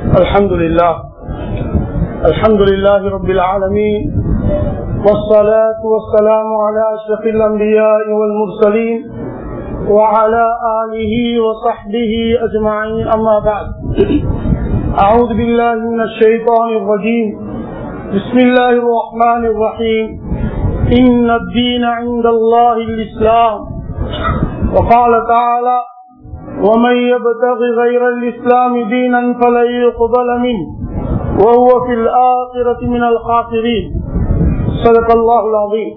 الحمد لله الحمد لله رب العالمين والصلاة والسلام على أشرف الأنبياء والمرسلين وعلى آله وصحبه أجمعين أما بعد أعوذ بالله من الشيطان الرجيم بسم الله الرحمن الرحيم إن الدين عند الله الإسلام وقال تعالى ومن يبتغ غير الإسلام دينا فلن يقبل منه وهو في الآخرة من الخاسرين صدق الله العظيم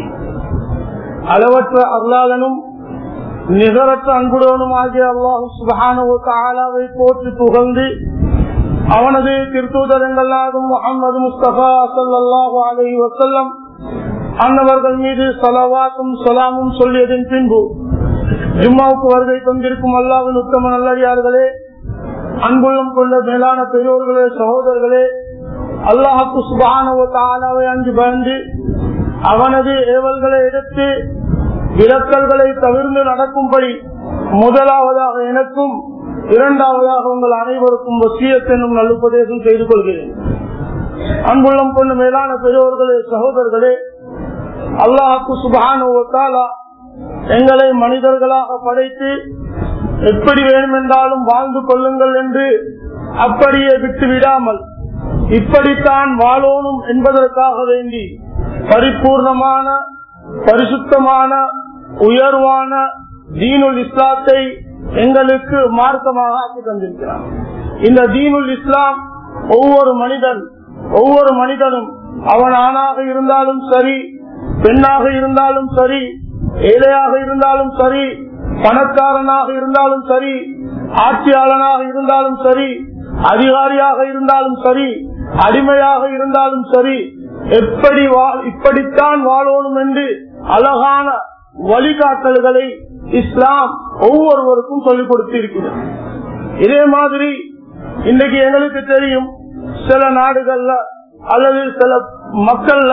அளவற்ற அருளாளனும் நிகரற்ற அன்புடனும் ஆகிய அல்லாஹு சுபானுவை போற்றி புகழ்ந்து அவனது திருத்தூதரங்களாகும் முகமது முஸ்தபா சல்லாஹூ அலி வசல்லம் அன்னவர்கள் மீது சலவாத்தும் சலாமும் சொல்லியதன் பின்பு ஜும்மாவுக்கு வருகை தந்திருக்கும் அல்லாவின் உத்தம நல்லடியார்களே அன்புள்ளம் கொண்ட மேலான பெரியோர்களே சகோதரர்களே அல்லாஹுக்கு சுபானவை அஞ்சு பயந்து அவனது ஏவல்களை எடுத்து விலக்கல்களை தவிர்ந்து நடக்கும்படி முதலாவதாக எனக்கும் இரண்டாவதாக உங்கள் அனைவருக்கும் வசியத்தென்னும் நல்லுபதேசம் செய்து கொள்கிறேன் அன்புள்ளம் கொண்ட மேலான பெரியோர்களே சகோதரர்களே அல்லாஹுக்கு சுபானுவத்தாலா எங்களை மனிதர்களாக படைத்து எப்படி வேண்டுமென்றாலும் வாழ்ந்து கொள்ளுங்கள் என்று அப்படியே விட்டு விடாமல் இப்படித்தான் வாழணும் என்பதற்காக வேண்டி பரிபூர்ணமான பரிசுத்தமான உயர்வான தீனுல் இஸ்லாத்தை எங்களுக்கு மார்க்கமாக ஆக்கி தந்திருக்கிறார் இந்த தீனுல் இஸ்லாம் ஒவ்வொரு மனிதன் ஒவ்வொரு மனிதனும் அவன் ஆணாக இருந்தாலும் சரி பெண்ணாக இருந்தாலும் சரி ஏழையாக இருந்தாலும் சரி பணக்காரனாக இருந்தாலும் சரி ஆட்சியாளனாக இருந்தாலும் சரி அதிகாரியாக இருந்தாலும் சரி அடிமையாக இருந்தாலும் சரி எப்படி இப்படித்தான் வாழணும் என்று அழகான வழிகாட்டல்களை இஸ்லாம் ஒவ்வொருவருக்கும் சொல்லிக் கொடுத்திருக்கிறது இதே மாதிரி இன்னைக்கு எங்களுக்கு தெரியும் சில நாடுகள்ல அல்லது சில மக்கள்ல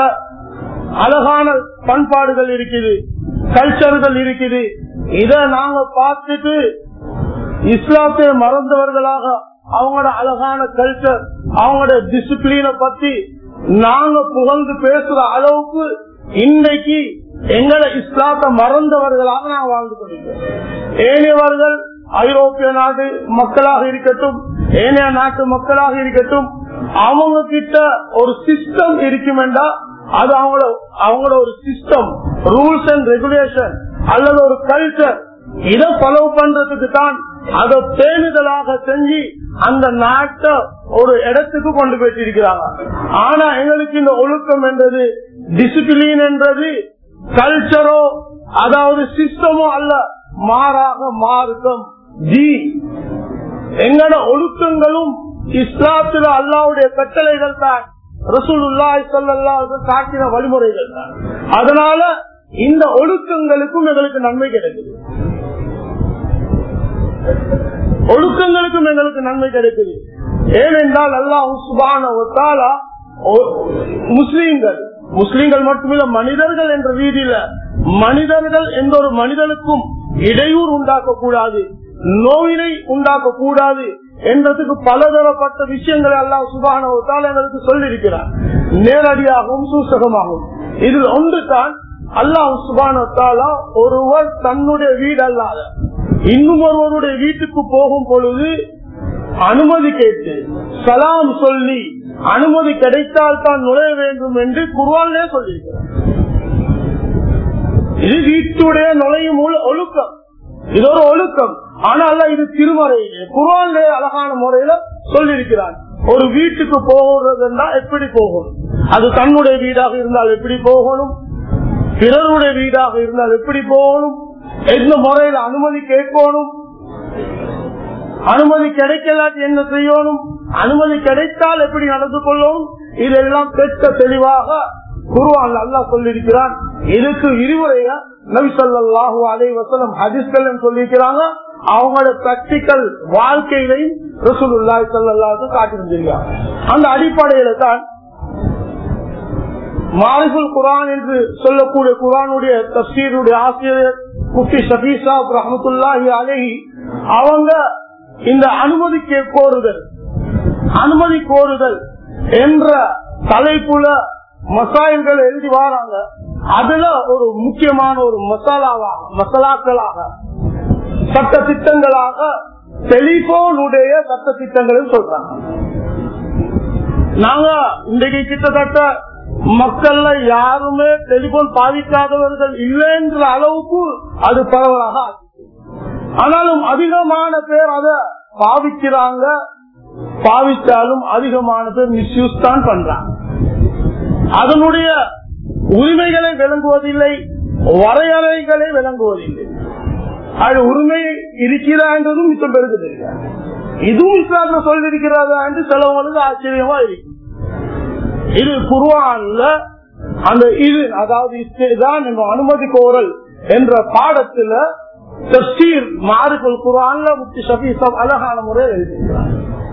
அழகான பண்பாடுகள் இருக்குது கல்ச்சர்கள் இருக்குது இத நாங்க பார்த்துட்டு இஸ்லாத்தை மறந்தவர்களாக அவங்களோட அழகான கல்ச்சர் அவங்களோட டிசிப்ளின பத்தி நாங்க புகழ்ந்து பேசுற அளவுக்கு இன்றைக்கு எங்களை இஸ்லாத்தை மறந்தவர்களாக நான் வாழ்ந்து கொண்டிருக்கிறோம் ஏனையவர்கள் ஐரோப்பிய நாடு மக்களாக இருக்கட்டும் ஏனைய நாட்டு மக்களாக இருக்கட்டும் அவங்க கிட்ட ஒரு சிஸ்டம் இருக்கும் என்றா அது அவங்களோட அவங்களோட ஒரு சிஸ்டம் ரூல்ஸ் அண்ட் ரெகுலேஷன் அல்லது ஒரு கல்ச்சர் இதை ஃபாலோ பண்றதுக்கு தான் அதை பேணுதலாக செஞ்சு அந்த நாட்டை ஒரு இடத்துக்கு கொண்டு போயிட்டிருக்கிறாங்க ஆனா எங்களுக்கு இந்த ஒழுக்கம் என்றது டிசிப்ளின் என்றது கல்ச்சரோ அதாவது சிஸ்டமோ அல்ல மாறாக மார்க்கம் ஜி எங்கட ஒழுக்கங்களும் இஸ்லாத்துல அல்லாவுடைய கட்டளைகள் தான் ரசூலுல்லாய் சொல்லல்லா காட்டின வழிமுறைகள் தான் அதனால இந்த ஒழுக்கங்களுக்கும் எங்களுக்கு நன்மை கிடைக்குது ஒழுக்கங்களுக்கும் எங்களுக்கு நன்மை கிடைக்குது ஏனென்றால் அல்லாஹ் சுபான முஸ்லீம்கள் முஸ்லீம்கள் மட்டுமில்ல மனிதர்கள் என்ற ரீதியில மனிதர்கள் எந்த ஒரு மனிதனுக்கும் இடையூறு உண்டாக்க கூடாது நோயினை உண்டாக்க கூடாது என்றதுக்கு பலதரப்பட்ட விஷயங்களை எல்லாம் சுபானவத்தால் எங்களுக்கு சொல்லியிருக்கிறார் நேரடியாகவும் சூசகமாகவும் இதில் ஒன்று தான் அல்லாஹ் சுபானத்தாலா ஒருவர் தன்னுடைய வீடு அல்லாத இன்னும் ஒருவருடைய வீட்டுக்கு போகும் பொழுது அனுமதி கேட்டு சலாம் சொல்லி அனுமதி கிடைத்தால் தான் நுழைய வேண்டும் என்று குர்வான்லே சொல்லியிருக்கிறார் இது வீட்டுடைய நுழையும் ஒழுக்கம் இது ஒரு ஒழுக்கம் ஆனால் இது திருமறையிலே குரான்லே அழகான முறையில சொல்லியிருக்கிறார் ஒரு வீட்டுக்கு போகிறதுனா எப்படி போகணும் அது தன்னுடைய வீடாக இருந்தால் எப்படி போகணும் பிறருடைய வீடாக இருந்தால் எப்படி போகணும் எந்த முறையில அனுமதி கேட்கணும் அனுமதி கிடைக்கலாட்டி என்ன செய்யணும் அனுமதி கிடைத்தால் எப்படி நடந்து கொள்ளணும் இதெல்லாம் பெற்ற தெளிவாக குருவான் அல்லா சொல்லியிருக்கிறான் இதுக்கு விரிவுரைய நபி சொல்லாஹு அலை வசலம் ஹதிஸ்கள் சொல்லியிருக்கிறாங்க அவங்களோட பிராக்டிக்கல் வாழ்க்கையிலையும் ரசூலுல்லாய் சல்லாஹு காட்டி வந்திருக்காங்க அந்த அடிப்படையில தான் மாரிஃபுல் குரான் என்று சொல்லக்கூடிய குரானுடைய தப்சீருடைய ஆசிரியர் முஃப்தி ஷபீசாப் ரஹமத்துல்லாஹி அலஹி அவங்க இந்த அனுமதி கோருதல் அனுமதி கோருதல் என்ற தலைப்புல மசாயல்கள் எழுதி வராங்க அதுல ஒரு முக்கியமான ஒரு மசாலாவாக மசாலாக்களாக சட்ட திட்டங்களாக டெலிபோனுடைய சட்ட திட்டங்கள் சொல்றாங்க நாங்க இன்றைக்கு கிட்டத்தட்ட மக்கள்ல யாருமே டெலிபோன் பாதிக்காதவர்கள் இல்லைன்ற அளவுக்கு அது பரவலாக ஆச்சு. ஆனாலும் அதிகமான பேர் அத பாவிக்கிறாங்க பாவித்தாலும் அதிகமான பேர் மிஸ்யூஸ் தான் பண்றாங்க அதனுடைய உரிமைகளை விளங்குவதில்லை வரையறைகளை விளங்குவதில்லை அது உரிமை இருக்கிறதா என்றதும் மிச்சம் பெருக்கு தெரியாது இதுவும் இஸ்லாத்துல சொல்லிருக்கிறதா என்று சிலவங்களுக்கு ஆச்சரியமா இருக்கு இது குருவான்ல அந்த இது அதாவது இஸ்தான் என்ற அனுமதி கோரல் என்ற பாடத்துல தஸ்தீர் மாறுகள் குரான்ல முக்தி ஷபீசம் அழகான முறையில் எழுதியிருக்கிறார்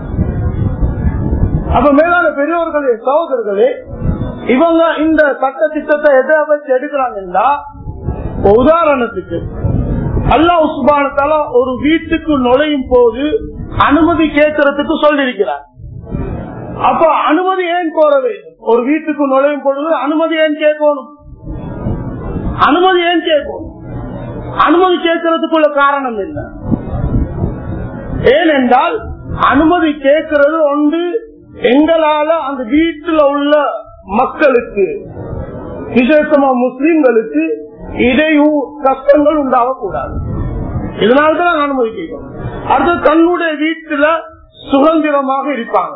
அப்ப மேலான பெரியவர்களே சகோதரர்களே இவங்க இந்த சட்ட திட்டத்தை எதை வச்சு எடுக்கிறாங்கன்னா உதாரணத்துக்கு அல்லா உஸ்மானத்தால ஒரு வீட்டுக்கு நுழையும் போது அனுமதி கேட்கறதுக்கு சொல்லியிருக்கிறார் அப்ப அனுமதி ஏன் கோர வேண்டும் ஒரு வீட்டுக்கு நுழையும் பொழுது அனுமதி ஏன் கேட்கணும் அனுமதி ஏன் கேட்கணும் அனுமதி கேட்கறதுக்குள்ள காரணம் என்ன ஏனென்றால் அனுமதி கேட்கறது ஒன்று எங்களால அந்த வீட்டுல உள்ள மக்களுக்கு விசேஷமா முஸ்லிம்களுக்கு இடையூறு கஷ்டங்கள் உண்டாகக்கூடாது இதனால்தான் அனுமதி கேட்கணும் அடுத்து தன்னுடைய வீட்டுல சுதந்திரமாக இருப்பாங்க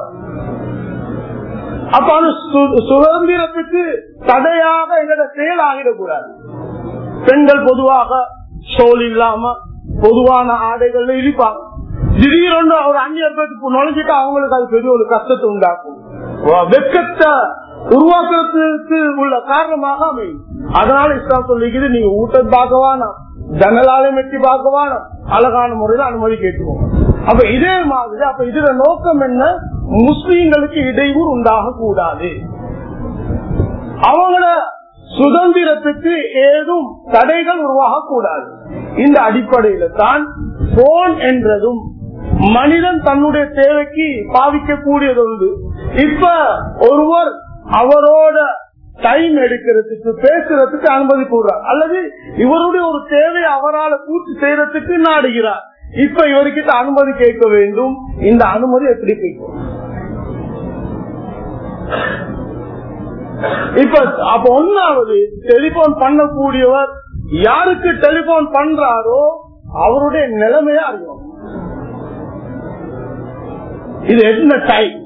அப்ப அது சுதந்திரத்துக்கு தடையாக எங்களோட செயல் ஆகிடக்கூடாது பெண்கள் பொதுவாக சோல் இல்லாம பொதுவான ஆடைகள்ல இருப்பாங்க திடீரென்று ஒரு அந்நியர் பேருக்கு நுழைஞ்சிட்டு அவங்களுக்கு அது பெரிய ஒரு கஷ்டத்தை உண்டாக்கும் வெக்கத்தை உருவாக்குறதுக்கு உள்ள காரணமாக அமையும் அதனால இஸ்லாம் சொல்லிக்கிறது நீங்க ஊட்டம் பார்க்கவானா ஜன்னலாலே மெட்டி பார்க்கவானா அழகான முறையில அனுமதி கேட்டுவோம் அப்ப இதே மாதிரி அப்ப இதுல நோக்கம் என்ன முஸ்லீம்களுக்கு இடையூறு உண்டாக கூடாது அவங்கள சுதந்திரத்துக்கு ஏதும் தடைகள் உருவாக கூடாது இந்த அடிப்படையில தான் போன் என்றதும் மனிதன் தன்னுடைய தேவைக்கு பாவிக்கக்கூடியது உண்டு இப்ப ஒருவர் அவரோட டைம் எடுக்கிறதுக்கு பேசுறதுக்கு அனுமதி கூடுறார் அல்லது இவருடைய ஒரு தேவை அவரால் பூர்த்தி செய்யறதுக்கு நாடுகிறார் இப்ப இவர்கிட்ட அனுமதி கேட்க வேண்டும் இந்த அனுமதி எப்படி கேட்கும் இப்ப அப்ப ஒன்னாவது டெலிபோன் பண்ணக்கூடியவர் யாருக்கு டெலிபோன் பண்றாரோ அவருடைய நிலைமையா அறியும் இது என்ன டைம்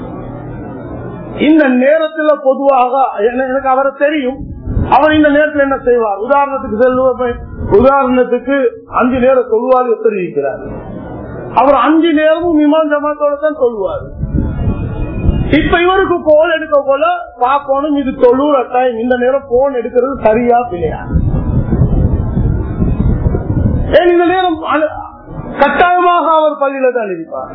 இந்த நேரத்துல பொதுவாக எனக்கு அவரை தெரியும் அவர் இந்த நேரத்தில் என்ன செய்வார் உதாரணத்துக்கு செல்வ உதாரணத்துக்கு அஞ்சு நேரம் சொல்லுவார் தெரிவிக்கிறார் அவர் அஞ்சு நேரமும் விமான ஜமாத்தோட தான் சொல்லுவார் இப்ப இவருக்கு போன் எடுக்க போல பாக்கணும் இது தொழுற டைம் இந்த நேரம் போன் எடுக்கிறது சரியா இல்லையா ஏன் இந்த நேரம் கட்டாயமாக அவர் பள்ளியில தான் இருப்பார்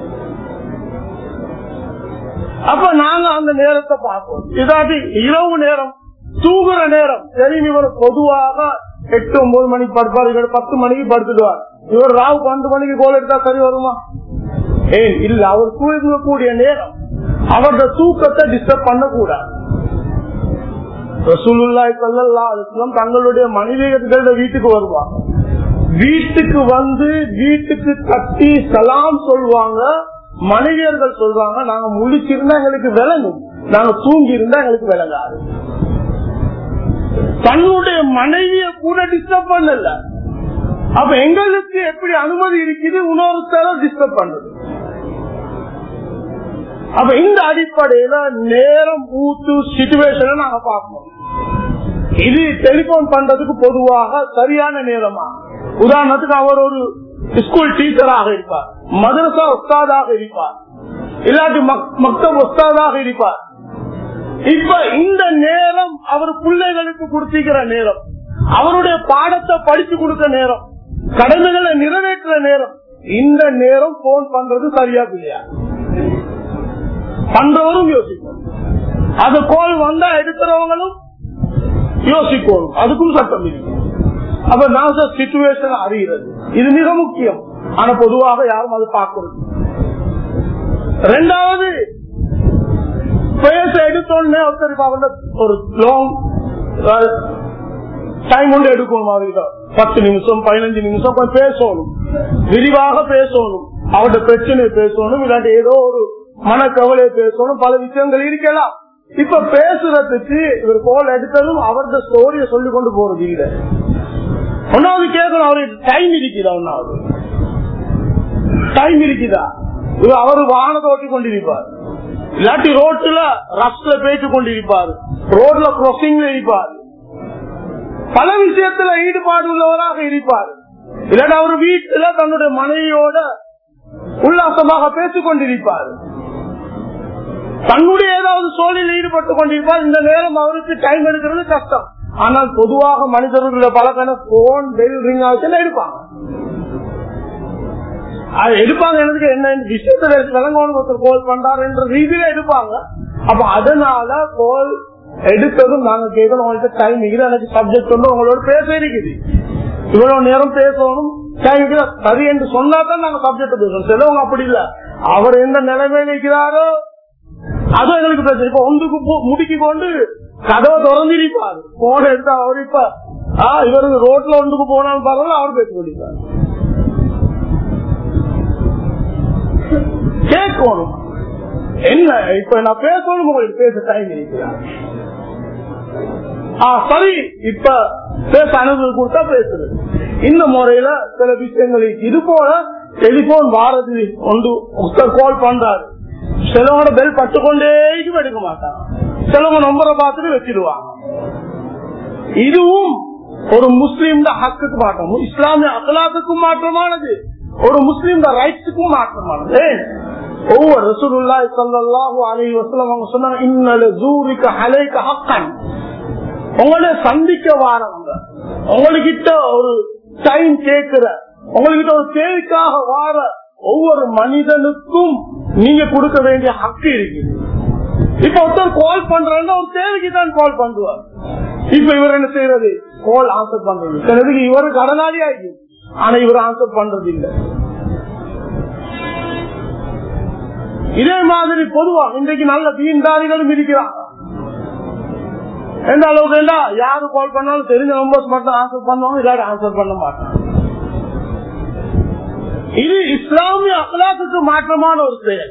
அப்ப நாங்க அந்த நேரத்தை பார்ப்போம் இதாட்டி இரவு நேரம் தூங்குற நேரம் சரி இவர் பொதுவாக எட்டு ஒன்பது மணிக்கு படுப்பார் இவர் பத்து மணிக்கு படுத்துடுவார் இவர் ராவு பன்னெண்டு மணிக்கு கோல் எடுத்தா சரி வருமா ஏன் இல்ல அவர் தூங்கக்கூடிய நேரம் அவருடைய தூக்கத்தை டிஸ்டர்ப் பண்ணக்கூடாது ரசூலுல்லாய் சல்லா அலுவலம் தங்களுடைய மனைவிகள வீட்டுக்கு வருவாங்க வீட்டுக்கு வந்து வீட்டுக்கு கட்டி சலாம் சொல்லுவாங்க மனைவியர்கள் சொல்றாங்க நாங்க முழிச்சிருந்தா எங்களுக்கு விளங்கும் நாங்க தூங்கி இருந்தா எங்களுக்கு விளங்காது தன்னுடைய மனைவிய கூட டிஸ்டர்ப் பண்ணல அப்ப எங்களுக்கு எப்படி அனுமதி இருக்குது இன்னொருத்தர டிஸ்டர்ப் பண்றது அப்ப இந்த அடிப்படையில நேரம் ஊத்து சிச்சுவேஷன் நாங்க பார்க்கணும் இது டெலிபோன் பண்றதுக்கு பொதுவாக சரியான நேரமா உதாரணத்துக்கு அவர் ஒரு ஸ்கூல் டீச்சராக இருப்பார் மதரசா உஸ்தாதாக இருப்பார் இல்லாட்டி மக்தப் உஸ்தாதாக இருப்பார் இப்ப இந்த நேரம் அவர் பிள்ளைகளுக்கு கொடுத்திருக்கிற நேரம் அவருடைய பாடத்தை படிச்சு கொடுக்க நேரம் கடமைகளை நிறைவேற்ற நேரம் இந்த நேரம் போன் பண்றது சரியா இல்லையா பண்றவரும் யோசிக்கணும் அது கோல் வந்தா எடுக்கிறவங்களும் யோசிக்கணும் அதுக்கும் சட்டம் இருக்கு அப்ப நான் சிச்சுவேஷன் அறிகிறது இது மிக முக்கியம் ஆனா பொதுவாக யாரும் அது பார்க்கணும் ரெண்டாவது பேச எடுத்தோடனே ஒருத்தர் இப்ப அவர்கிட்ட ஒரு லாங் டைம் கொண்டு எடுக்கணும் மாதிரி தான். பத்து நிமிஷம் பதினஞ்சு நிமிஷம் கொஞ்சம் பேசணும் விரிவாக பேசணும் அவருடைய பிரச்சனையை பேசணும் இல்லாட்டி ஏதோ ஒரு மனக்கவலையை பேசணும் பல விஷயங்கள் இருக்கலாம் இப்ப பேசுறதுக்கு இவர் கோல் எடுத்ததும் அவரது ஸ்டோரிய சொல்லி கொண்டு போறது இல்ல ஒன்னாவது கேட்கணும் அவருக்கு டைம் இருக்குதா ஒன்னாவது டைம் இருக்குதா இவர் அவர் வாகனத்தை ஓட்டி கொண்டிருப்பார் இல்லாட்டி ரோட்ல ரஷ்ல பேச்சு கொண்டிருப்பார் ரோட்ல கிராசிங்ல இருப்பார் பல விஷயத்துல ஈடுபாடு உள்ளவராக இருப்பார் இல்லாட்டி அவர் வீட்டுல தன்னுடைய மனைவியோட உல்லாசமாக பேசிக் கொண்டிருப்பார் தன்னுடைய ஏதாவது சோழில் ஈடுபட்டு கொண்டிருப்பார் இந்த நேரம் அவருக்கு டைம் எடுக்கிறது கஷ்டம் ஆனால் பொதுவாக மனிதர்களுடைய பழக்கம் போன் பெல் ரிங் ஆச்சுன்னா எடுப்பாங்க அது எடுப்பாங்க எனக்கு என்ன விஷயத்துல விளங்கணும் ஒருத்தர் கோல் பண்றாரு என்ற ரீதியில எடுப்பாங்க அப்ப அதனால கோல் எடுத்ததும் நாங்க கேட்கணும் உங்களுக்கு டைம் இருக்குது எனக்கு சப்ஜெக்ட் வந்து உங்களோட பேச இருக்குது இவ்வளவு நேரம் பேசணும் டைம் இருக்குது சரி என்று சொன்னா தான் நாங்க சப்ஜெக்ட் பேசணும் சிலவங்க அப்படி இல்ல அவர் எந்த நிலைமையில இருக்கிறாரோ அதுவும் எங்களுக்கு பிரச்சனை இப்ப ஒன்றுக்கு போ- முடுக்கி கொண்டு கதவை திறந்திருப்பாரு போன எடுத்தா அவர் இப்ப ஆஹ் இவருக்கு ரோட்ல ஒன்றுக்கு போனாலும் பரவாயில்ல அவர் பேச முடிப்பாரு கேட்கணும் என்ன இப்ப நான் பேசணும் உங்களுக்கு பேச டைம் இருக்கிறார் ஆ, சரி இப்ப பேச அனுபவம் கொடுத்தா பேசுறது இந்த முறையில சில விஷயங்கள் இருக்கு. இது போல டெலிபோன் வாரது ஒன்று ஒருத்தர் கால் பண்றாரு சிலவங்க பெல் பட்டுக்கொண்டே இருக்கும், எடுக்க மாட்டாங்க சிலவங்க நம்பரை பார்த்துட்டு வச்சிடுவாங்க இதுவும் ஒரு முஸ்லீம் ஹக்குக்கு மாற்றம் இஸ்லாமிய அகலாத்துக்கும் மாற்றமானது ஒரு முஸ்லீம் ரைட்ஸுக்கும் மாற்றமானது ஏன்? ஒவ்வொரு ரசூலுல்லாஹி ஸல்லல்லாஹு அலைஹி வஸல்லம் அவங்க சொன்னாங்க இன்னல ஜூரிக அலைக ஹக்கன் உங்களை சந்திக்க வாரவங்க உங்ககிட்ட ஒரு டைம் கேட்கிற உங்ககிட்ட ஒரு தேவைக்காக வார ஒவ்வொரு மனிதனுக்கும் நீங்க கொடுக்க வேண்டிய ஹக்கு இருக்கு இப்ப ஒருத்தர் கால் பண்றாருன்னா ஒரு தேவைக்கு தான் கால் பண்ணுவார் இப்ப இவர் என்ன செய்யறது கால் ஆன்சர் பண்றது சிலருக்கு இவரு கடனாளி ஆகி ஆனா இவர் ஆன்சர் பண்றது இல்ல இதே மாதிரி பொதுவா இன்றைக்கு நல்ல தீன்தாரிகளும் இருக்கிறாங்க எந்த அளவுக்கு இல்ல யாரு கால் பண்ணாலும் தெரிஞ்ச நம்பர்ஸ் மட்டும் ஆன்சர் பண்ணுவாங்க இல்லாட்டி ஆன்சர் பண்ண மாட்டாங்க இது இஸ்லாமிய அகலாத்துக்கு மாற்றமான ஒரு செயல்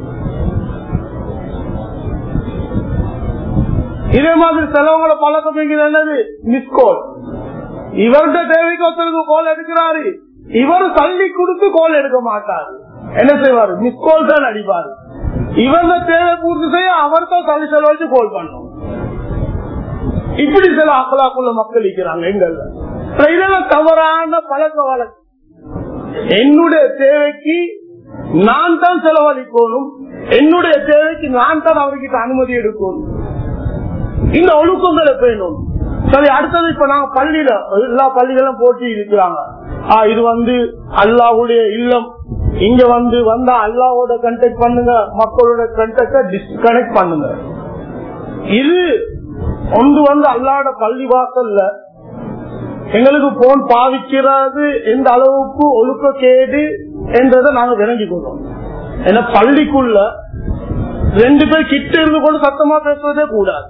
இதே மாதிரி சிலவங்கள பழக்கம் வைக்கிறது என்னது மிஸ் கோல் இவர்கிட்ட தேவைக்கு ஒருத்தருக்கு கோல் எடுக்கிறாரு இவர் தள்ளி கொடுத்து கோல் எடுக்க மாட்டாரு என்ன செய்வாரு மிஸ் கோல் தான் அடிப்பாரு இவங்க தேவை பூர்த்தி செய்ய அவர் தான் தள்ளி செலவழிச்சு கோல் பண்ணும் இப்படி சில அக்கலாக்குள்ள மக்கள் இருக்கிறாங்க எங்கல்ல இதெல்லாம் தவறான பழக்க வழக்கம் என்னுடைய தேவைக்கு நான் தான் செலவழிக்கணும் என்னுடைய தேவைக்கு நான் தான் அவர்கிட்ட அனுமதி எடுக்கணும் இந்த ஒழுக்கங்களை பேணும் சரி அடுத்தது இப்ப நாங்க பள்ளியில எல்லா பள்ளிகளும் போட்டி இருக்கிறாங்க ஆ, இது வந்து அல்லாவுடைய இல்லம் இங்க வந்து வந்தா அல்லாவோட கண்டெக்ட் பண்ணுங்க மக்களோட கண்டெக்ட டிஸ்கனெக்ட் பண்ணுங்க இது ஒன்று வந்து அல்லாட பள்ளி வாசல்ல எங்களுக்கு போன் பாவிக்கிறது எந்த அளவுக்கு ஒழுக்க கேடு என்றதை நாங்க விளங்கிக்கொள்றோம் ஏன்னா பள்ளிக்குள்ள ரெண்டு பேர் கிட்ட இருந்து கொண்டு சத்தமா பேசுறதே கூடாது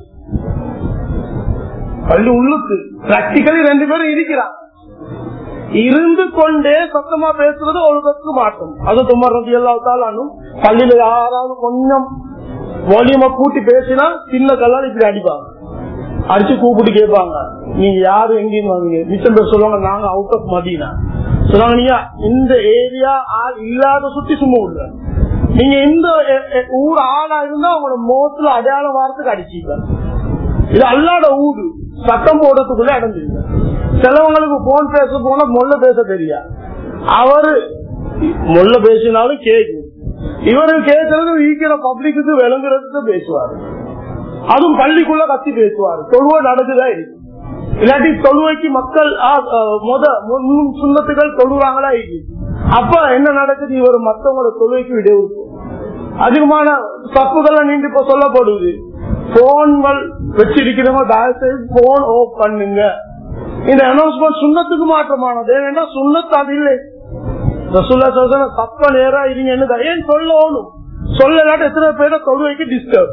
பள்ளி உள்ளுக்கு பிராக்டிக்கலி ரெண்டு பேரும் இருக்கிறாங்க இருந்து கொண்டே சத்தமா பேசுறது ஒழுக்கத்துக்கு மாட்டும் அது தும்மர் ரதி எல்லாத்தாலும் பள்ளியில யாராவது கொஞ்சம் வால்யூம கூட்டி பேசினா சின்ன கல்லால் இப்படி அடிப்பாங்க அடிச்சு கூப்பிட்டு கேட்பாங்க நீங்க யாரு எங்கேயும் வாங்க மிச்சம் பேர் சொல்லுவாங்க நாங்க அவுட் ஆஃப் மதீனா சொல்லுவாங்க நீங்க இந்த ஏரியா ஆள் இல்லாத சுத்தி சும்மா உள்ள நீங்க இந்த எ- எ- ஊர் ஆளா இருந்தா உங்களோட முகத்துல அடையாளம் வாரத்துக்கு அடிச்சீங்க இது அல்லாட ஊடு சட்டம் போடுறதுக்குள்ள அடைஞ்சிருங்க சிலவங்களுக்கு போன் பேச போனா மொல்ல பேச தெரியா அவரு மொல்ல பேசினாலும் கேட்கும் இவரு கேட்கறது ஈக்கிற பப்ளிக்கு விளங்குறதுக்கு பேசுவாரு அதுவும் பள்ளிக்குள்ள கத்தி பேசுவாரு தொழுவ நடக்குதா இருக்கு இல்லாட்டி தொழுவைக்கு மக்கள் ஆ, ஆ, முத முன் சுண்ணத்துகள் தொழுவாங்களா இருக்கு அப்ப என்ன நடக்குது இவர் மத்தவங்களோட தொழுவைக்கு இடையூறு அதிகமான தப்புகள் நீண்டு இப்ப சொல்லப்படுது போன்கள் வச்சிருக்கிறவங்க தயவு செய்து போன் ஓப் பண்ணுங்க இந்த அனௌன்ஸ்மெண்ட் சுண்ணத்துக்கு மாற்றமானது ஏன்னா சுண்ணத்து அது இல்லை ரசூல்லா சொல்ற தப்ப நேரா இருங்கன்னு ஏன் சொல்லணும் சொல்லலாட்ட எத்தனை பேரை தொழுவைக்கு டிஸ்டர்ப்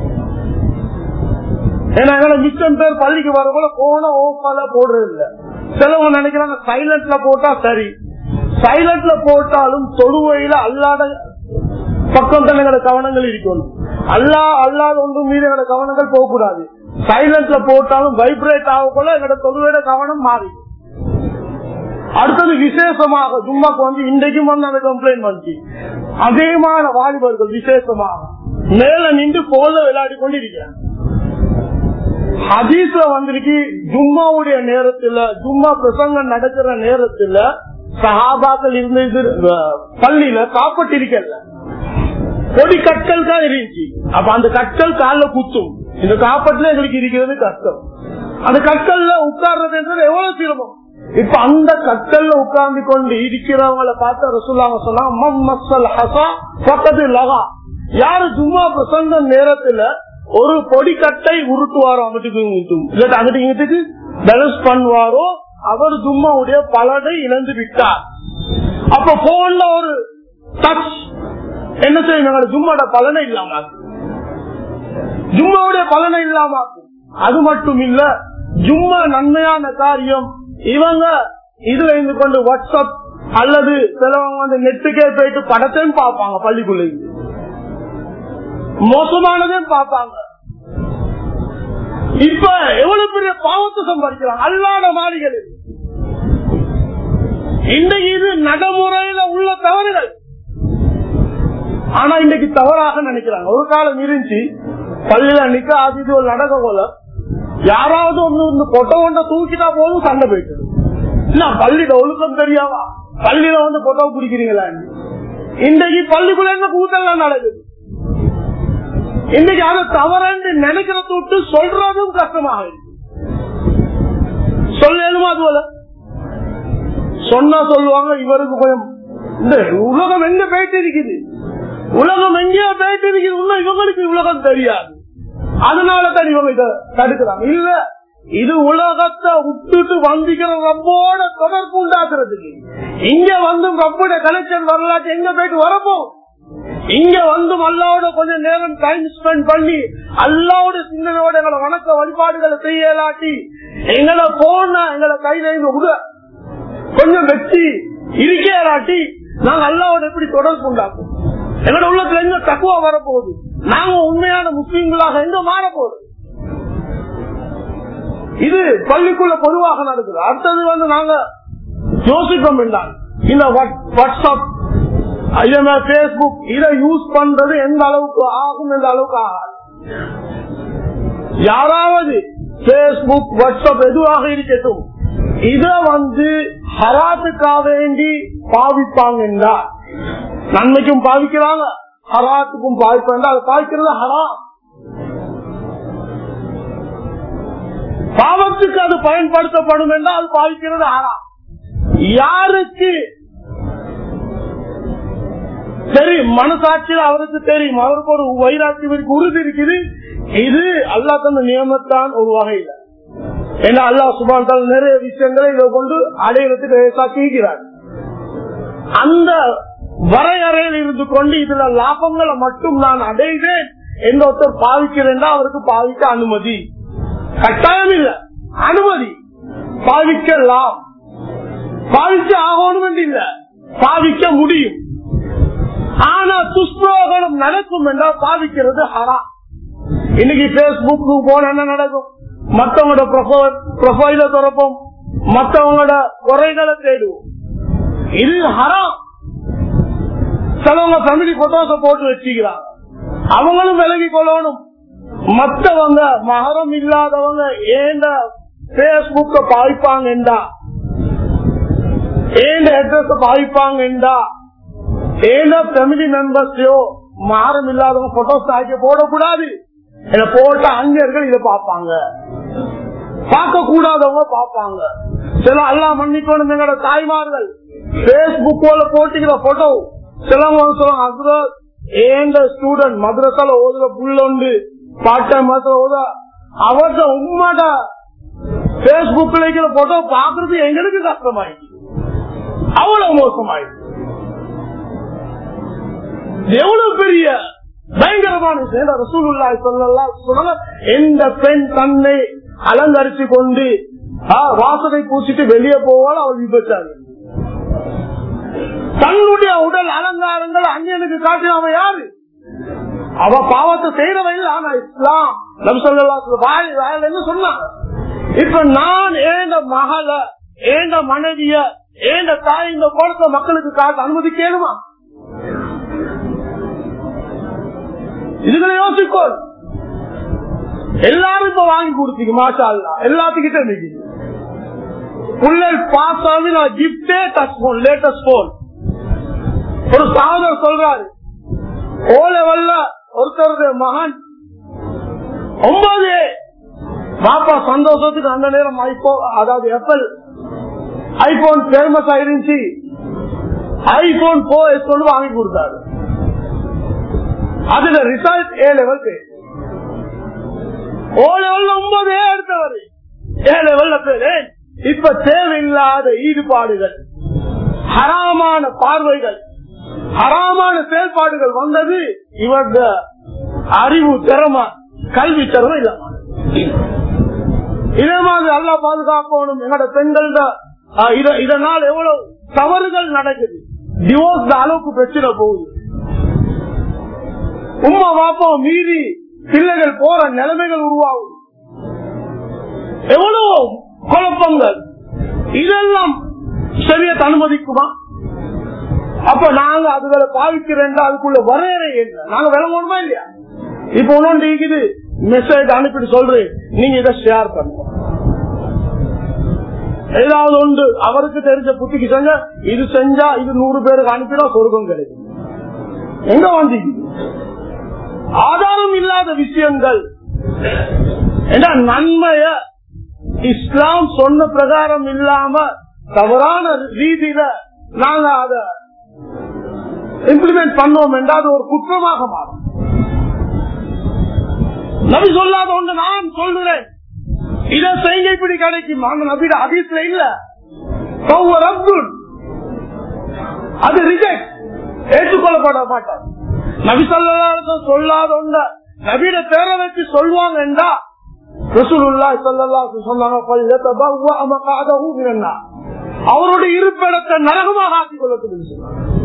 ஏன்னா எங்களை மிச்சம் பேர் பள்ளிக்கு வர போல போன ஓப்பால போடுறது இல்ல சிலவங்க நினைக்கிறாங்க சைலண்ட்ல போட்டா சரி சைலண்ட்ல போட்டாலும் தொழுவையில அல்லாத பக்கம் தான் எங்களோட கவனங்கள் இருக்கணும் அல்லா அல்லாத ஒன்றும் மீது எங்களோட கவனங்கள் போகக்கூடாது சைலண்ட்ல போட்டாலும் வைப்ரேட் ஆக போல எங்களோட தொழுவையோட கவனம் மாறி அடுத்தது விசேஷமாக ஜும்மாக்கு வந்து இன்றைக்கும் வந்து அந்த கம்ப்ளைண்ட் பண்ணி அதிகமான வாலிபர்கள் விசேஷமாக மேல நின்று போல விளையாடி கொண்டு இருக்கிறாங்க ஹதீஸ்ல வந்திருக்கு ஜும்மாவுடைய நேரத்துல ஜும்மா பிரசங்கம் நடக்கிற நேரத்துல சஹாபாக்கள் இருந்து இது, அஹ், பள்ளியில காப்பட்டிருக்கல பொடி கற்கள் தான் இருந்துச்சு அப்ப அந்த கற்கள் காலில் குத்தும் இந்த காப்பட்டுல எங்களுக்கு இருக்கிறது கஷ்டம் அந்த கற்கள்ல உட்கார்றதுன்றது எவ்வளவு சிரமம் இப்ப அந்த கற்கள்ல உட்கார்ந்து கொண்டு இருக்கிறவங்கள பார்த்து ரசூல்லாங்க சொன்னா லகா யாரு சும்மா பிரசங்க நேரத்துல ஒரு பொடி கட்டை உருட்டுவாரோ அங்கிட்டுக்கு இங்கிட்டும் இல்லாட்டி அங்கிட்டு இங்கிட்டுக்கு பேலன்ஸ் பண்ணுவாரோ அவர் ஜும்மாவுடைய பலனை இழந்து விட்டார் அப்ப போன்ல ஒரு டச் என்ன செய்யும் ஜும்மாட பலனை இல்லாம ஆக்கும். ஜும்மாவுடைய பலனை இல்லாம ஆக்கும். அது மட்டும் இல்ல ஜும்மா நன்மையான காரியம் இவங்க இதுல இருந்து கொண்டு வாட்ஸ்அப் அல்லது சிலவங்க வந்து நெட்டுக்கே போயிட்டு படத்தையும் பார்ப்பாங்க பள்ளிக்குள்ள இருந்து. மோசமானதையும் பார்ப்பாங்க இப்ப எவ்வளவு பெரிய பாவத்தை சம்பாதிக்கிறாங்க அல்லாத மாளிகளில் இன்றைக்கு இது நடைமுறையில உள்ள தவறுகள் ஆனா இன்னைக்கு தவறாக நினைக்கிறாங்க ஒரு காலம் இருந்துச்சு பள்ளியில நிக்க ஆதிது ஒரு நடக்க போல யாராவது ஒண்ணு இந்த கொட்டை கொண்ட தூக்கிட்டா போதும் சண்டை போயிட்டு இல்ல பள்ளியில ஒழுக்கம் தெரியாவா பள்ளியில வந்து கொட்டை பிடிக்கிறீங்களா இன்றைக்கு பள்ளிக்குள்ள என்ன கூட்டெல்லாம் நடக்குது இன்னைக்கு அதை தவறன்னு நினைக்கிறத விட்டு சொல்றதும் கஷ்டமாக இருக்கு சொல்லணுமா அது போல சொன்னா சொல்லுவாங்க இவருக்கு கொஞ்சம் இந்த உலகம் எங்க போயிட்டு இருக்குது உலகம் எங்கேயோ போயிட்டு இருக்குது இன்னும் இவங்களுக்கு உலகம் தெரியாது அதனால தான் இவங்க இதை தடுக்கிறாங்க இல்ல இது உலகத்தை விட்டுட்டு வந்திக்கிற ரப்போட தொடர்பு உண்டாக்குறதுக்கு இங்க வந்து ரப்போட கனெக்ஷன் வரலாற்று எங்க போயிட்டு வரப்போம் இங்க வந்து அல்லாவோட கொஞ்சம் நேரம் டைம் ஸ்பெண்ட் பண்ணி அல்லாவோட சிந்தனையோட எங்களை வணக்க வழிபாடுகளை செய்யலாட்டி எங்களை போன எங்களை கையில இருந்து விட கொஞ்சம் வெற்றி இருக்கலாட்டி நாங்க அல்லாவோட எப்படி தொடர்பு உண்டாக்கும் எங்களோட உள்ளத்துல எங்க தக்குவா வரப்போகுது நாங்க உண்மையான முஸ்லீம்களாக எங்க மாற போகுது இது பள்ளிக்குள்ள பொதுவாக நடக்குது அடுத்தது வந்து நாங்க யோசிப்போம் என்றால் இந்த வாட்ஸ்அப் இதே பேஸ்புக் இதை யூஸ் பண்றது எந்த அளவுக்கு ஆகும் எந்த அளவுக்கு ஆகாது யாராவது பேஸ்புக் வாட்ஸ்அப் எதுவாக இருக்கட்டும் இத வந்து ஹராத்துக்காக வேண்டி பாவிப்பாங்க என்றால் நன்மைக்கும் பாவிக்கிறாங்க ஹராத்துக்கும் பாவிப்பாங்க அது பாவிக்கிறது ஹரா பாவத்துக்கு அது பயன்படுத்தப்படும் என்றால் அது பாவிக்கிறது ஹரா யாருக்கு தெரியும் மனசாட்சியில் அவருக்கு தெரியும் அவருக்கு ஒரு வைராட்சியம் இருக்கு உறுதி இருக்குது இது அல்லா தந்த நியமத்தான் ஒரு வகையில் ஏன்னா அல்லா சுபான் நிறைய விஷயங்களை இதை கொண்டு அடையிறதுக்கு லேசாக்கிக்கிறார் அந்த வரையறையில் இருந்து கொண்டு இதுல லாபங்களை மட்டும் நான் அடைகிறேன் எந்த ஒருத்தர் பாவிக்கிறேன் அவருக்கு பாவிக்க அனுமதி கட்டாயம் இல்ல அனுமதி பாவிக்கலாம் பாவிக்க ஆகணும் இல்ல பாவிக்க முடியும் ஆனா துஷ்பிரயோகம் நடக்கும் என்றால் பாவிக்கிறது ஹரா இன்னைக்கு பேஸ்புக் போன என்ன நடக்கும் மத்தவங்களோட ப்ரொஃபைல திறப்போம் மத்தவங்களோட குறைகளை தேடுவோம் இது ஹராம் சிலவங்க ஃபேமிலி போட்டோஸ போட்டு வச்சுக்கிறாங்க அவங்களும் விலகி கொள்ளணும் மத்தவங்க மகரம் இல்லாதவங்க ஏண்ட பேஸ்புக்க பாய்ப்பாங்கண்டா ஏண்ட அட்ரஸ் பாய்ப்பாங்கண்டா ஏன ஃபேமிலி மெம்பர்ஸையோ மகரம் இல்லாதவங்க போட்டோஸ் ஆக்கி போடக்கூடாது இத போட்ட அஞ்சர்கள் இதை பார்ப்பாங்க பார்க்க கூடாதவங்க பார்ப்பாங்க சில எல்லாம் மன்னிக்கணும் எங்களோட தாய்மார்கள் பேஸ்புக் போட்டுக்கிற போட்டோ சிலவங்க சொல்லுவாங்க அசுரத் ஏந்த ஸ்டூடெண்ட் மதுரசால ஓதுல புள்ளொண்டு பார்ட் டைம் ஓத அவர்த உண்மாட பேஸ்புக்ல இருக்கிற போட்டோ பாக்குறது எங்களுக்கு கஷ்டமாயிடுச்சு அவ்வளவு மோசமாயிடுச்சு எவ்வளவு பெரிய பயங்கரமான விஷயம் ரசூலுல்லாஹி ஸல்லல்லாஹு அலைஹி வஸல்லம் எந்த பெண் தன்னை அலங்கரிச்சு கொண்டு ஆ, வாசனை பூசிட்டு வெளியே போவாள் அவள் விபச்சாரி தன்னுடைய உடல் அலங்காரங்கள் அந்நியனுக்கு காட்டினவன் யாரு அவ பாவத்தை செய்யறவன் ஆனா இஸ்லாம் நம் சொல்லலாம் வாய் வாயில என்ன சொன்னாங்க இப்ப நான் ஏண்ட மகள ஏண்ட மனைவிய ஏண்ட தாய் இந்த கோலத்தை மக்களுக்கு காட்ட அனுமதி கேளுமா இதுகளை யோசிக்கோ எல்லாரும் இப்ப வாங்கி கொடுத்தீங்க மாஷா அல்லா எல்லாத்துக்கிட்ட இன்னைக்கு புள்ளல் பாஸ் ஆகி நான் கிப்டே டச் போன் லேட்டஸ்ட் போன் ஒரு சகோதரர் சொல்றாரு ஓ லெவல்ல ஒருத்தருடைய மகன் ஒன்பது பாப்பா சந்தோஷத்துக்கு அந்த நேரம் ஐபோ அதாவது எப்பல் ஐபோன் பேமஸ் ஆயிருந்துச்சு ஐபோன் போ சொல்லி வாங்கி கொடுத்தாரு அதுல ரிசல்ட் ஏ லெவல் ஓ லெவல்ல ஒன்பது ஏ எடுத்தவர் ஏ லெவல்ல பேரு இப்ப தேவையில்லாத ஈடுபாடுகள் ஹராமான பார்வைகள் ஹராமான செயல்பாடுகள் வந்தது இவரது அறிவு திறமை கல்வி திறமை இல்லாம இதே மாதிரி நல்லா பாதுகாக்கணும் எங்களோட பெண்கள் இதனால் எவ்வளவு தவறுகள் நடக்குது டிவோர்ஸ் அளவுக்கு பிரச்சனை போகுது உமா பாப்பா மீறி பிள்ளைகள் போற நிலைமைகள் உருவாகும் எவ்வளவு குழப்பங்கள் இதெல்லாம் சரிய அனுமதிக்குமா அப்ப நாங்க அதுகளை பாவிக்கிறேன் அதுக்குள்ள வரையறை என்ன நாங்க விளங்கணுமா இல்லையா இப்ப ஒன்னு இருக்குது மெசேஜ் அனுப்பிட்டு சொல்றேன் நீங்க இதை ஷேர் பண்ணுங்க ஏதாவது உண்டு அவருக்கு தெரிஞ்ச புத்திக்கு செஞ்ச இது செஞ்சா இது நூறு பேருக்கு அனுப்பினா சொர்க்கம் கிடைக்கும் எங்க வந்து ஆதாரம் இல்லாத விஷயங்கள் ஏன்னா நன்மைய இஸ்லாம் சொன்ன பிரகாரம் இல்லாம தவறான ரீதியில நாங்க அத இம்ப்ளிமெண்ட் பண்ணோம் என்றால் ஒரு குற்றமாக மாறும் நபி சொல்லாத ஒன்று நான் சொல்கிறேன் இதை செய்ய இப்படி கிடைக்கும் அந்த நபிட அதிசல இல்ல அது ரிஜெக்ட் ஏற்றுக்கொள்ளப்பட மாட்டார் நபி சொல்லா சொல்லாத ஒன்ற நபிட பேரை வச்சு சொல்லுவாங்க என்றா ரசூலுல்லா சொல்லல்லா சொன்னாங்க அவருடைய இருப்பிடத்தை நரகமாக ஆக்கிக் கொள்ளக்கூடிய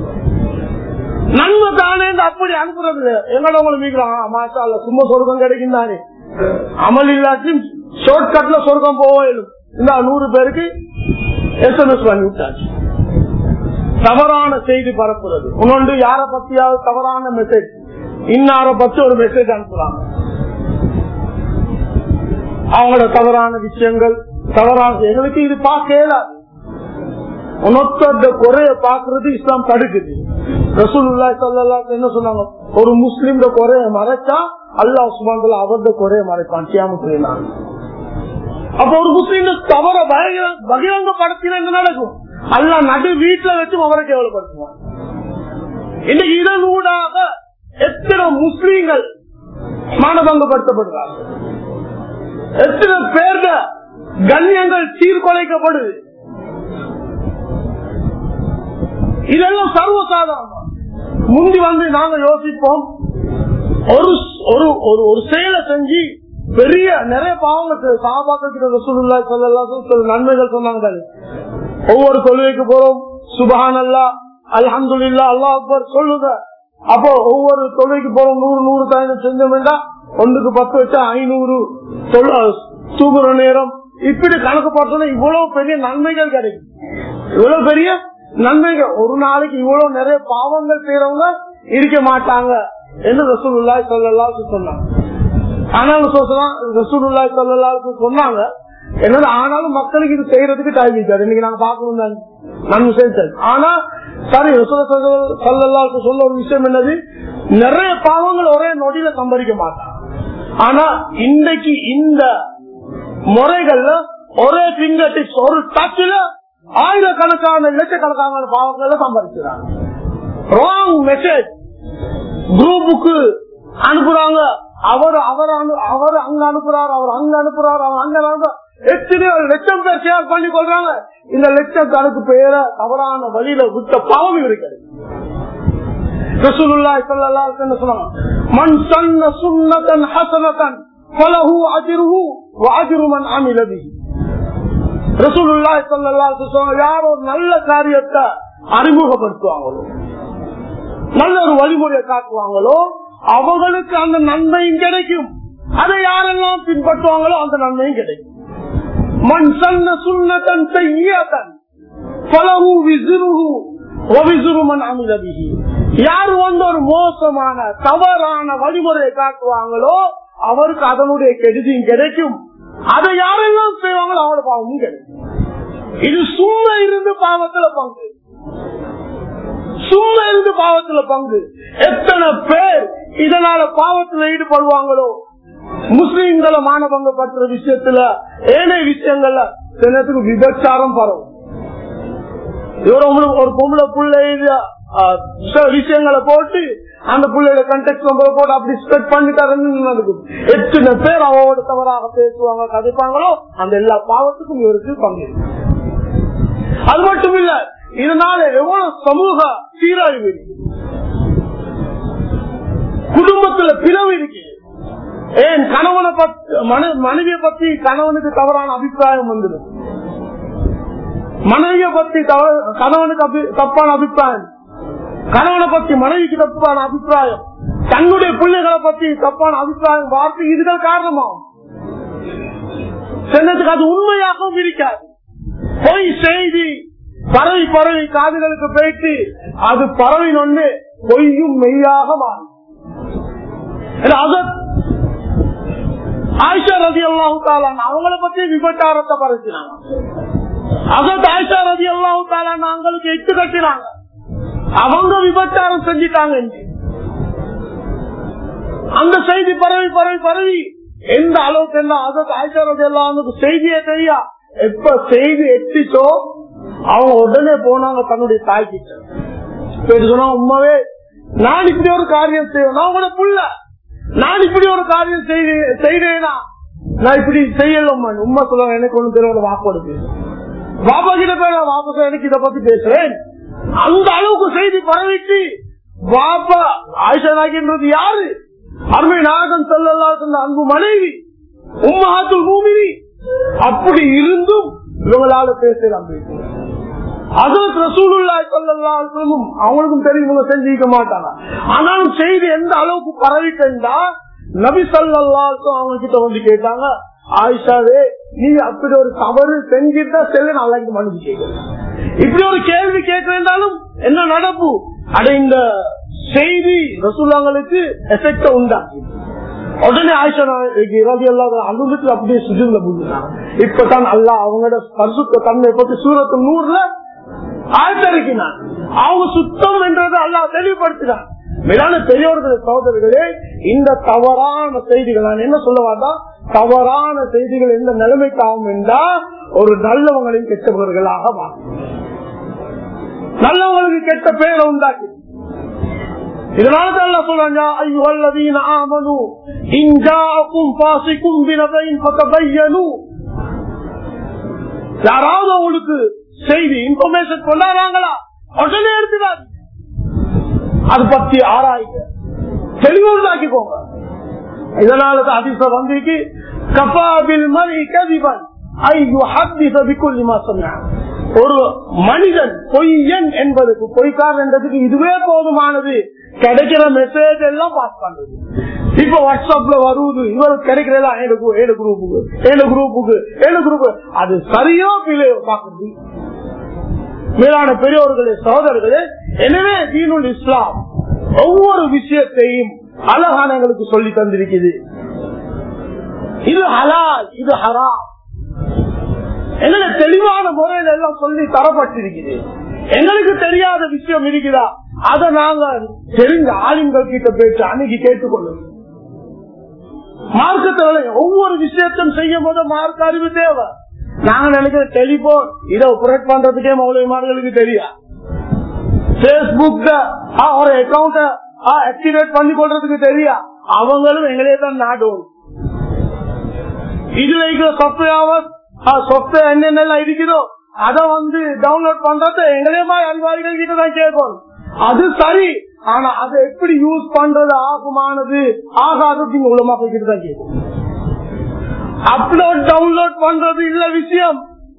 நன்மை தானே அப்படி அனுப்புறது எங்கட உங்களுக்கு மீக்கிறான் மாசா சும்மா சொர்க்கம் கிடைக்கும் தானே அமல் இல்லாச்சும் ஷார்ட் கட்ல சொர்க்கம் போயிடும் இந்த நூறு பேருக்கு எஸ்எம்எஸ் பண்ணி விட்டாச்சு தவறான செய்தி பரப்புறது இன்னொன்று யார பத்தியாவது தவறான மெசேஜ் இன்னார பத்தி ஒரு மெசேஜ் அனுப்புறாங்க அவங்களோட தவறான விஷயங்கள் தவறான எங்களுக்கு இது பார்க்கல உனொத்த குறைய பாக்குறது இஸ்லாம் தடுக்குது ரசூல்லா சல்லா என்ன சொன்னாங்க ஒரு முஸ்லீம் குறைய மறைச்சா அல்லா சுபாந்தல அவரது குறைய மறைப்பான் சியாமத்துனா அப்ப ஒரு முஸ்லீம் தவற பகிரங்கப்படுத்தினா என்ன நடக்கும் அல்லா நடு வீட்டுல வச்சு அவரை கேவலப்படுத்துவான் இன்னைக்கு இதனூடாக எத்தனை முஸ்லீம்கள் மானபங்கப்படுத்தப்படுறாங்க எத்தனை பேர்த கண்ணியங்கள் சீர்குலைக்கப்படுது இதெல்லாம் சர்வசாதாரணம் முந்தி வந்து நாங்க யோசிப்போம் ஒரு ஒரு ஒரு ஒரு செயலை செஞ்சு பெரிய நிறைய பாவங்கள் சாபாக்கள் சொல்லலாம் நன்மைகள் சொன்னாங்க ஒவ்வொரு தொழுகைக்கு போறோம் சுபஹான் அல்லா அல்ஹம்து இல்லா அல்லா அக்பர் சொல்லுங்க அப்போ ஒவ்வொரு தொழுகைக்கு போறோம் நூறு நூறு பயணம் செஞ்சோம்டா ஒன்றுக்கு பத்து வச்சா ஐநூறு தூங்குற நேரம் இப்படி கணக்கு பார்த்தோம்னா இவ்வளவு பெரிய நன்மைகள் கிடைக்கும் இவ்வளவு பெரிய நன்மைகள் ஒரு நாளைக்கு இவ்வளவு நிறைய பாவங்கள் செய்யறவங்க இருக்க மாட்டாங்க என்று ரசூலுல்லாய் சொல்லலா சொன்னாங்க ஆனாலும் சொல்லலாம் ரசூலுல்லாய் சொல்லலா சொன்னாங்க என்னது ஆனாலும் மக்களுக்கு இது செய்யறதுக்கு டைம் இருக்காது இன்னைக்கு நாங்க பாக்கணும் தான் நன்மை செய்தது ஆனா சரி சொல்லலா சொல்ல ஒரு விஷயம் என்னது நிறைய பாவங்கள் ஒரே நொடியில சம்பரிக்க மாட்டாங்க ஆனா இன்னைக்கு இந்த முறைகள்ல ஒரே பிங்கர் டிப்ஸ் ஒரு டச்சில் ஆயிரக்கணக்கான லட்சக்கணக்கான பாவங்களை சம்பாதிக்கிறாங்க ராங் மெசேஜ் குரூப்புக்கு அனுப்புறாங்க அவர் அவர் அவர் அங்க அனுப்புறாரு அவர் அங்க அனுப்புறாரு அவர் அங்க அனுப்புறாரு எத்தனையோ லட்சம் பேர் ஷேர் பண்ணி கொள்றாங்க இந்த லட்சம் கணக்கு பேர தவறான வழியில விட்ட பாவம் இருக்கிறது ரசூலுல்லாஹி ஸல்லல்லாஹு அலைஹி வஸல்லம் சொன்னாங்க மன் சன்ன சுன்னதன் ஹஸனதன் ஃபலஹு அஜ்ருஹு வ அஜ்ரு மன் அமில பிஹி ரசூலுல்லாஹி ஸல்லல்லாஹு அலைஹி வஸல்லம் யார் ஒரு நல்ல காரியத்தை அறிமுகப்படுத்துவாங்களோ நல்ல ஒரு வழிமுறையை காட்டுவாங்களோ அவங்களுக்கு அந்த நன்மையும் கிடைக்கும் அதை யாரெல்லாம் பின்பற்றுவாங்களோ அந்த நன்மையும் கிடைக்கும் மண் சன்ன சுன்னதன் செய்யதன் பலவு விசிறுகு ஒவிசுருமன் அமிலபிகி யார் வந்து ஒரு மோசமான தவறான வழிமுறையை காட்டுவாங்களோ அவருக்கு அதனுடைய கெடுதியும் கிடைக்கும் அதை யாரெல்லாம் செய்வாங்களோ அவரோட பாவமும் கிடைக்கும் இது சும்மா இருந்து பாவத்துல பங்கு சும்மா இருந்து பாவத்துல பங்கு எத்தனை பேர் இதனால பாவத்துல ஈடுபடுவாங்களோ முஸ்லீம்களை மானபங்கப்படுத்துற விஷயத்துல ஏனைய விஷயங்கள்ல சிலத்துக்கு விபச்சாரம் பரவும் இவர் உங்களுக்கு ஒரு பொம்பளை பிள்ளை சில விஷயங்களை போட்டு அந்த பிள்ளையோட கண்டெக்ட் நம்பரை போட்டு அப்படி ஸ்ப்ரெட் பண்ணிட்டாருன்னு நடக்கும் எத்தனை பேர் அவரோட தவறாக பேசுவாங்க கதைப்பாங்களோ அந்த எல்லா பாவத்துக்கும் இவருக்கு பங்கு இருக்கு. அது மட்டும் இல்ல இதனால எவ்வளவு சமூக சீராய்வு இருக்கு குடும்பத்துல பிளவு இருக்கு ஏன் கணவனை பத்தி மனைவியை பத்தி கணவனுக்கு தவறான அபிப்பிராயம் வந்துடும் மனைவியை பத்தி தவறு- கணவனுக்கு அபி- தப்பான அபிப்பிராயம் கணவனை பத்தி மனைவிக்கு தப்பான அபிப்பிராயம் தன்னுடைய பிள்ளைகளை பத்தி தப்பான அபிப்பிராயம் வார்த்தை இதுகள் காரணமாகும் சென்னத்துக்கு அது உண்மையாகவும் இருக்காது பொய் செய்தி பரவி பரவி காதுகளுக்கு போயிட்டு அது பரவினொன்னு பொய்யும் மெய்யாக மாறும் இது அசத் ஆயிஷா ரதி அல்லாஹு அவங்கள பத்தி விபச்சாரத்தை பரப்பினாங்க அசத் ஆயிஷா ரதி அல்லாஹு அவங்களுக்கு எட்டு கட்டினாங்க அவங்க விபச்சாரம் செஞ்சிட்டாங்க இன்று. அந்த செய்தி பரவி பரவி பரவி எந்த அளவுக்கு என்ன அசத் ஆயிஷா ரதி அல்லாஹுக்கு செய்தியே தெரியா எப்ப செய்தி எட்டிச்சோ அவங்க உடனே போனாங்க தன்னுடைய தாய்கிட்ட போயிட்டு சொன்னா உண்மையே நான் இப்படி ஒரு காரியம் செய்வேன் நான் உங்களோட புள்ள நான் இப்படி ஒரு காரியம் செய்வே- செய்வேனா நான் இப்படி செய்யலாம் உண்மை சொல்லுவாங்க எனக்கு ஒண்ணு தெரியல வாக்கோடு பேசுவேன் பாபா கிட்ட போய் நான் வாபஸ் எனக்கு இதை பத்தி பேசுறேன் அந்த அளவுக்கு செய்தி பரவிச்சு பாபா ஆயிஷா நாயகின்றது யாரு அருமை நாயகன் செல்லல்லா சொன்ன அன்பு மனைவி உம்மஹாத்துல் மூமினி அப்படி இருந்தும் இவங்களால பேசலாம் அதற்கு ரசூலுல்லாஹி ஸல்லல்லாஹு அலைஹி வஸல்லம் அவங்களுக்கும் தெரியும் இவங்க செஞ்சிக்க மாட்டாங்க ஆனாலும் செய்தி எந்த அளவுக்கு பரவிட்டா நபி ஸல்லல்லாஹு அலைஹி வஸல்லம் அவங்க கிட்ட வந்து கேட்டாங்க ஆயிஷாவே நீ அப்படி ஒரு தவறு செஞ்சிட்டா செல்ல நாளைக்கு மனுஷி கேட்கிறேன் இப்படி ஒரு கேள்வி கேட்கிறேன்டாலும் என்ன நடப்பு அட இந்த செய்தி ரசூல்லாங்களுக்கு எஃபெக்ட உண்டாக்கி உடனே ஆயிஷா ரவி அல்லாத அனுபவத்து அப்படியே சுஜூர்ல புரிஞ்சுட்டாங்க இப்பதான் அல்லா அவங்களோட பரிசுத்த தன்மை பத்தி சூரத்து நூறுல ஆழ்த்தறிக்கினான் அவங்க சுத்தம் என்றதை அல்லாஹ் தெளிவுபடுத்தினான் மேலான பெரியோர்கள் சகோதரர்களே இந்த தவறான செய்திகள் நான் என்ன சொல்ல வாட்டா தவறான செய்திகள் எந்த நிலைமைக்கு ஆகும் என்றா ஒரு நல்லவங்களையும் கெட்டவர்களாக மாறும் நல்லவங்களுக்கு கெட்ட பேரை உண்டாக்கி இதனால அல்லா சொல்றாங்க ஐயுவல்லதீன ஆமனு இஞ்சாக்கும் பாசிக்கும் பினதையின் பத்தபையனு யாராவது உங்களுக்கு செய்தி இன்ஃபர்மேஷன் கொண்டாடுறாங்களா உடனே எடுத்துடாது அது பத்தி ஆராய்ங்க தெளிவுண்டாக்கிக்கோங்க இதனால அதிச வந்திக்கு கபாபில் மணி கதிபன் ஐயோ ஹத்தி சபிக்குள்ளிமா சொன்னாங்க ஒரு மனிதன் பொய்யன் என்பதுக்கு பொய்க்காரன் என்றதுக்கு இதுவே போதுமானது கிடைக்கிற மெசேஜ் எல்லாம் பாஸ் பண்றது இப்ப வாட்ஸ்அப்ல வருவது இவருக்கு கிடைக்கிறதா ஏழு ஏழு குரூப்புக்கு ஏழு குரூப்புக்கு ஏழு குரூப் அது சரியோ பிள்ளையோ பாக்குறது மேலான பெரியோர்களே சகோதரர்களே எனவே தீனுல் இஸ்லாம் ஒவ்வொரு விஷயத்தையும் அழகான எங்களுக்கு சொல்லி தந்திருக்குது இது ஹலால் இது ஹராம் எங்களை தெளிவான முறையில எல்லாம் சொல்லி தரப்பட்டிருக்குது எங்களுக்கு தெரியாத விஷயம் இருக்குதா அதை நாங்க தெரிஞ்ச ஆளுங்கள் கிட்ட போயிட்டு அன்னைக்கு கேட்டுக்கொள்ளும் மார்க்கத்துல ஒவ்வொரு விஷயத்தையும் செய்யும் போது மார்க்க அறிவு தேவை நாங்க நினைக்கிற டெலிபோன் இதை ஆபரேட் பண்றதுக்கே மௌலிமார்களுக்கு தெரியும் பேஸ்புக் ஒரு அக்கௌண்ட ஆக்டிவேட் பண்ணி கொள்றதுக்கு தெரியும் அவங்களும் எங்களே தான் நாடுவோம் இதுல இருக்கிற சாப்ட்வேர் சாப்ட்வேர் என்னென்னலாம் இருக்குதோ அத வந்து டவுன்லோட் பண்றது எங்களே மாதிரி அறிவாளிகள் கிட்ட தான் கேட்கணும் அது சரி ஆனா அதை எப்படி யூஸ் பண்றது ஆகுமானது ஆகாதது நீங்க உலமாக தான் கேட்கும் அப்லோட் டவுன்லோட் பண்றது இல்ல விஷயம்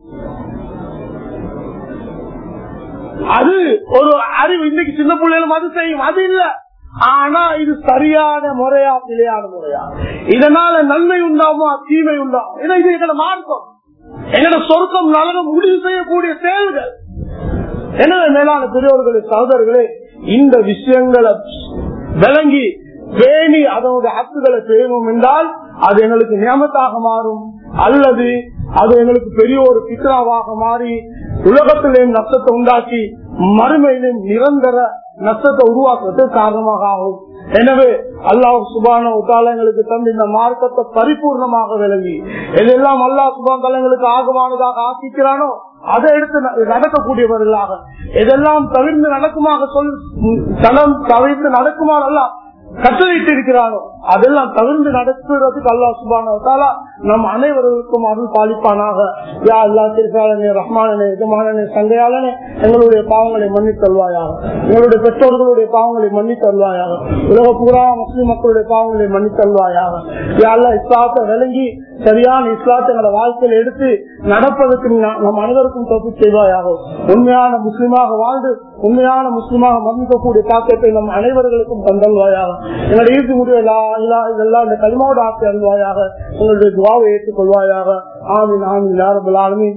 அது ஒரு அறிவு இன்னைக்கு சின்ன பிள்ளைகளும் அது செய்யும் அது இல்ல ஆனா இது சரியான முறையா பிழையான முறையா இதனால நன்மை உண்டாமோ தீமை உண்டாகும் ஏன்னா இது எங்களை மார்க்கம் எங்களோட சொர்க்கம் நலகம் முடிவு செய்யக்கூடிய செயல்கள் எனவே மேலான பெரியவர்களே சகோதரர்களே இந்த விஷயங்களை விளங்கி பேணி அதனுடைய ஹக்குகளை பேணும் என்றால் அது எங்களுக்கு நியமத்தாக மாறும் அல்லது அது எங்களுக்கு பெரிய ஒரு பித்ராவாக மாறி உலகத்திலேயும் நஷ்டத்தை உண்டாக்கி மறுமையிலும் நிரந்தர நஷ்டத்தை உருவாக்குறது காரணமாக ஆகும் எனவே அல்லாஹ் சுபான உத்தாலங்களுக்கு தந்து இந்த மார்க்கத்தை பரிபூர்ணமாக விளங்கி எதெல்லாம் அல்லாஹ் சுபான் தலைங்களுக்கு ஆகமானதாக ஆக்கிக்கிறானோ அதை எடுத்து நடக்கக்கூடியவர்களாக எதெல்லாம் தவிர்த்து நடக்குமாக சொல் தளம் தவிர்த்து நடக்குமானல்ல கட்டளையிட்டு இருக்கிறானோ அதெல்லாம் தவிர்த்து நடத்துறதுக்கு அல்லா சுபானா நம் அனைவர்களுக்கும் அருள் பாலிப்பானாக யா அல்லா திருசாலனே ரஹ்மானனே எஜமானனே சங்கையாளனே எங்களுடைய பாவங்களை மன்னித்தல்வாயாக எங்களுடைய பெற்றோர்களுடைய பாவங்களை மன்னித்தல்வாயாக உலக பூரா முஸ்லிம் மக்களுடைய பாவங்களை மன்னித்தல்வாயாக யா அல்லா இஸ்லாத்தை விளங்கி சரியான இஸ்லாத்தை எங்களோட வாழ்க்கையில் எடுத்து நடப்பதற்கு நம் அனைவருக்கும் தொகுப்பு செய்வாயாக உண்மையான முஸ்லிமாக வாழ்ந்து உண்மையான முஸ்லிமாக மன்னிக்கக்கூடிய தாக்கத்தை நம் அனைவர்களுக்கும் தந்தல்வாயாக எங்களுடைய இறுதி முடிவு இதெல்லாம் இந்த கல்மாவோட ஆசை அல்வாயாக உங்களுடைய துவாவை ஏற்றுக்கொள்வாயாக ஆமீன் ஆமீன் யாரபுல் ஆலமீன்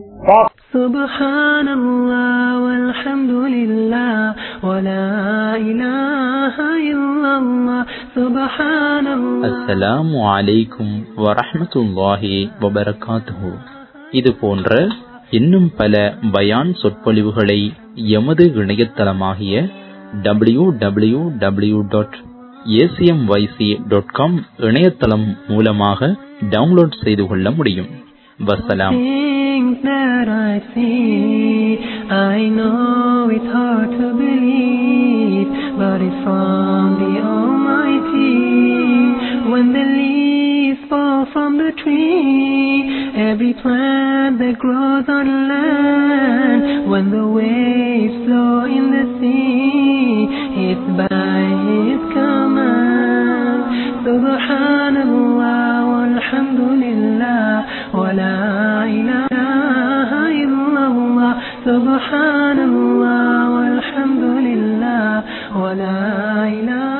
سبحان الله والحمد لله ولا إله إلا الله سبحان الله அஸ்ஸலாமு அலைக்கும் வரஹ்மத்துல்லாஹி வபரகாத்துஹு இது போன்ற இன்னும் பல பயான் சொற்பொழிவுகளை எமது இணையதளமாகிய W W W dot ACMYC dot com இணையதளம் மூலமாக டவுன்லோட் செய்து கொள்ள முடியும் வசலாம் Things that I see, I know it's hard to believe, but it's from the Almighty. When the leaves fall from the tree, every plant that grows on land, when the waves flow in the sea, it's by His command. Subhanallah, walhamdulillah, wa la ilaha illallah. Subhanallah, walhamdulillah, wa la ilaha